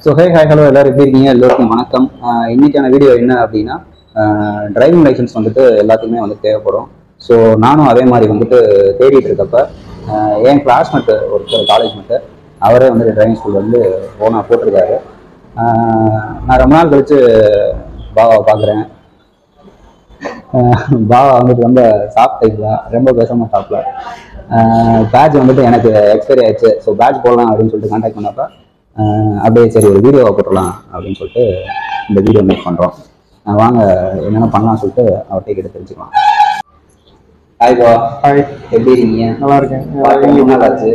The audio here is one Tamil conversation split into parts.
ஸோ ஹே ஹாய் ஹலோ எல்லாரும் எப்படி இருக்கீங்க எல்லோருக்கும் வணக்கம் ஆஹ் இன்னைக்கான வீடியோ என்ன அப்படின்னா டிரைவிங் லைசன்ஸ் வந்துட்டு எல்லாத்துக்குமே வந்து தேவைப்படும் ஸோ நானும் அதே மாதிரி வந்துட்டு தேடிட்டு இருக்கப்ப ஆஹ் என் கிளாஸ்மேட்டு ஒருத்தர் காலேஜ் மேட்டு அவரே வந்து டிரைவிங் ஸ்கூல் வந்து ஓனாக போட்டிருக்காரு ஆஹ் நான் ரொம்ப நாள் கழிச்சு பாபாவை பார்க்குறேன் பாபா வந்துட்டு ரொம்ப சாஃப்ட் டைப் தான் ரொம்ப பேசாம சாப்பிடல பேட்ச் வந்துட்டு எனக்கு எக்ஸ்பைரி ஆயிடுச்சு ஸோ பேட்ச் போடலாம் அப்படின்னு சொல்லிட்டு கான்டாக்ட் பண்ணப்ப ஆஹ் அப்படியே சரி ஒரு வீடியோவை போட்டுடலாம் அப்படின்னு சொல்லிட்டு இந்த வீடியோ மேக் பண்ணுறோம் வாங்க என்னென்ன பண்ணலாம் சொல்லிட்டு அவர்கிட்ட கிட்ட தெரிஞ்சுக்கலாம் ஹாய் பா ஹாய் எப்படி இருக்கீங்க நல்லா இருக்கேன் பார்த்து ரொம்ப நாள் ஆச்சு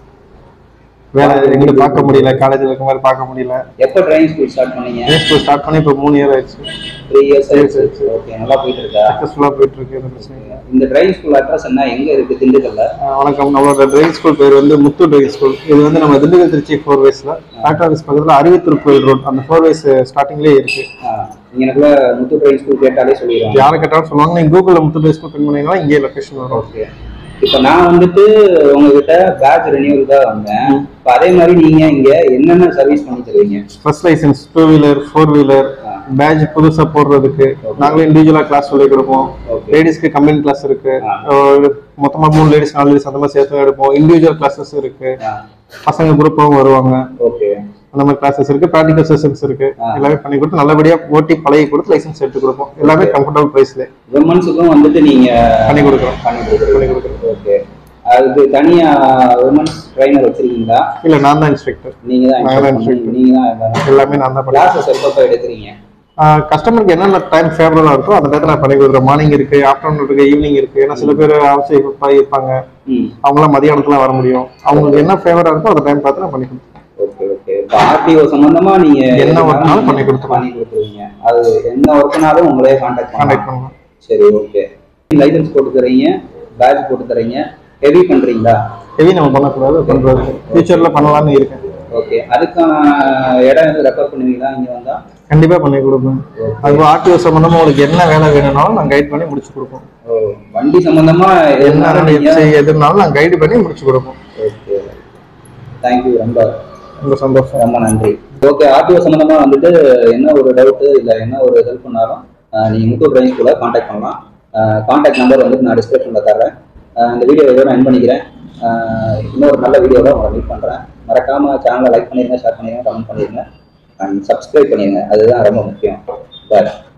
வேலை எங்கேயும் பார்க்க முடியல காலேஜில் இருக்க மாதிரி பார்க்க முடியல எப்போ டிரைவிங் ஸ்கூல் ஸ்டார்ட் பண்ணீங்க ஸ்கூல் ஸ்டார்ட் பண்ணி இப்போ மூணு இயர் ஆயிடுச்சு three years Yes, yes. Okay நல்லா போயிட்டு இருக்கா சக்ஸஸ்ஃபுல்லாக போயிட்டு இருக்கு எந்த பிரச்சனையும் இல்லை இந்த டிரைவிங் ஸ்கூல் அட்ரஸ் என்ன எங்க இருக்கு திண்டுக்கல்ல ஆஹ் வணக்கம் நம்மளோட டிரைவிங் ஸ்கூல் பேர் வந்து முத்து டிரைவிங் ஸ்கூல் இது வந்து நம்ம திண்டுக்கல் திருச்சி ஃபோர் வேஸில் டாக்டர் ஆஃபீஸ் பக்கத்தில் அறிவித்தூர் கோயில் ரோட் அந்த ஃபோர் வேஸ் ஸ்டார்டிங்லேயே இருக்கு ஆஹ் நீங்க எனக்குள்ள முத்து டிரைவிங் ஸ்கூல் கேட்டாலே சொல்லிடுவாங்க யாரை கேட்டாலும் சொல்லுவாங்க நீங்கள் கூகுளில் முத்து டிரைவிங் ஸ்கூல் பின் பண்ணீங்கன்னா இங்கே லொக்கேஷன் வரும் ஓகே இப்போ நான் வந்துட்டு உங்ககிட்ட பேட்ச் ரெனியூவல் தான் வந்தேன் இப்போ அதே மாதிரி நீங்க இங்க என்னென்ன சர்வீஸ் பண்ணி தருவீங்க first licence two wheeler four wheeler badge புதுசாக போடுறதுக்கு நாங்களே இண்டிவிஜுவலாக கிளாஸ் சொல்லி கொடுப்போம் Okay. லேடிஸ்க்கு கம்பைன் கிளாஸ் இருக்கு ஆஹ் மொத்தமா மூணு லேடிஸ் நாலு லேடிஸ் அந்த மாதிரி சேர்த்து எடுப்போம் இண்டிவிஜுவல் கிளாஸஸ் இருக்கு பசங்க குரூப்பாகவும் வருவாங்க ஓகே அந்த மாதிரி கிளாஸஸ் இருக்கு ப்ராக்டிகல் செஷன்ஸ் இருக்கு ஆ. எல்லாமே பண்ணி கொடுத்து நல்லபடியா ஓட்டி பழகி கொடுத்து லைசன்ஸ் எடுத்து கொடுப்போம் எல்லாமே கம்ஃபர்டபுள் பிரைஸ்ல விமன்ஸுக்கும் வந்துட்டு நீங்க பண்ணி கொடுக்குறோம் பண்ணி கொடுக்குறீங்க ஓகே அதுக்கு தனியா விமன்ஸ் ட்ரைனர் வச்சிருக்கீங்களா இல்ல நான் தான் இன்ஸ்ட்ரக்டர் நீங்க தான் நான் தான் instruct பண்ணி- நீங்க தான் எல்லாமே நான் தான் பண்ணி கிளாஸஸ் எப்பப்போ எடுக்கிறீங்க கஸ்டமருக்கு என்னென்ன டைம் ஃபேவரபுளா இருக்கோ அந்த டயத்தில் நான் பண்ணி கொடுக்குறேன் மார்னிங் இருக்கு ஆஃப்டர்நூன் இருக்கு ஈவினிங் இருக்கு ஏன்னா சில பேர் அவசியம் இருப்பாங்க ம் அவங்களாம் மதியானத்துல வர முடியும் அவங்களுக்கு என்ன ஃபேவரா இருக்கோ அந்த டைம் பார்த்து நான் பண்ணி கொடுப்பேன் ஓகே ஓகே இப்போ ஆர்டிஓ சம்பந்தமா நீங்க என்ன workனாலும் பண்ணி கொடுத்துருவோம். பண்ணி கொடுத்துருவீங்க அது என்ன ஒர்க்னாலும் உங்களே கான்டாக்ட் கான்டாக்ட் பண்ணலாம் பண்ணுவேன் சரி ஓகே லைசன்ஸ் போட்டு தரீங்க பேட்ச் போட்டு தரீங்க ஹெவி பண்றீங்களா ஹெவி நம்ம பண்ணக்கூடாது பண்றது ஃபியூச்சர்ல பண்ணலாம்னு இருக்கேன் ஓகே அதுக்கான இடம் எதுவும் ரெஃபர் பண்ணுவீங்களா இங்க வந்தா கண்டிப்பா பண்ணி கொடுப்பேன் அது ஆர்டிஓ சம்பந்தமா உங்களுக்கு என்ன வேலை வேணும்னாலும் நான் கைட் பண்ணி முடிச்சு கொடுப்போம் ஓ வண்டி சம்பந்தமா என்ன எதுனாலும் நீங்க எஃப்சி எதுனாலும் நான் கைடு பண்ணி முடிச்சு கொடுப்போம் ஓகே தேங்க்யூ ரொம்ப ரொம்ப சந்தோஷம் ரொம்ப நன்றி ஓகே ஆர்டிஓ சம்பந்தமா வந்துட்டு என்ன ஒரு டவுட் இல்ல என்ன ஒரு ஹெல்ப் பண்ணாலும் அஹ், நீங்க முத்தூர் டிரைவிங் ஸ்கூல காண்டாக்ட் பண்ணலாம் காண்டாக்ட் நம்பர் வந்துட்டு நான் டிஸ்கிரிப்ஷன்ல தரேன் அஹ், இந்த வீடியோ இதோட என் பண்ணிக்கிறேன் அஹ், இன்னொரு நல்ல வீடியோவில் உங்களை மீட் பண்றேன் மறக்காம சேனலை லைக் பண்ணிருங்க ஷேர் பண்ணிருங்க கமெண்ட் பண்ணிருங்க அண்ட் சப்ஸ்கிரைப் பண்ணிருங்க அதுதான் ரொம்ப முக்கியம் பாய்